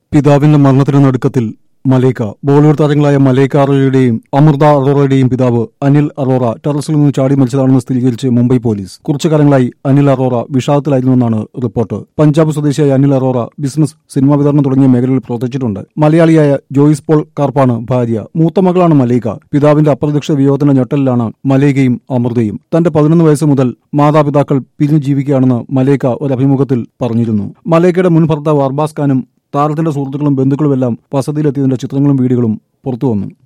പിതാവിന്റെ മരണത്തിന് നടുക്കത്തിൽ മലേക്ക ബോളിവുഡ് താരങ്ങളായ മലേക്ക അറോറയുടെയും അമൃത അറോറയുടെയും പിതാവ് അനിൽ അറോറ ടെറസിൽ നിന്ന് ചാടി മരിച്ചതാണെന്ന് സ്ഥിരീകരിച്ച് മുംബൈ പോലീസ് കുറച്ചു കാലങ്ങളായി അനിൽ അറോറ വിഷാദത്തിലായിരുന്നുവെന്നാണ് റിപ്പോർട്ട് പഞ്ചാബ് സ്വദേശിയായ അനിൽ അറോറ ബിസിനസ് സിനിമാ വിതരണം തുടങ്ങിയ മേഖലകളിൽ പ്രവർത്തിച്ചിട്ടുണ്ട് മലയാളിയായ ജോയിസ് പോൾ കാർപ്പാണ് ഭാര്യ മൂത്ത മകളാണ് മലേക്ക പിതാവിന്റെ അപ്രത്യക്ഷ വിയോഗത്തിന്റെ ഞെട്ടലിലാണ് മലേക്കയും അമൃതയും തന്റെ പതിനൊന്ന് വയസ്സ് മുതൽ മാതാപിതാക്കൾ പിരിഞ്ഞു ജീവിക്കുകയാണെന്ന് മലേക്ക ഒരു അഭിമുഖത്തിൽ പറഞ്ഞിരുന്നു മലേക്കയുടെ മുൻ ഭർത്താവ് അർബാസ് ഖാനും താരത്തിന്റെ സുഹൃത്തുക്കളും ബന്ധുക്കളുമെല്ലാം വസതിയിലെത്തിയതിന്റെ ചിത്രങ്ങളും വീഡിയോകളും പുറത്തുവന്നു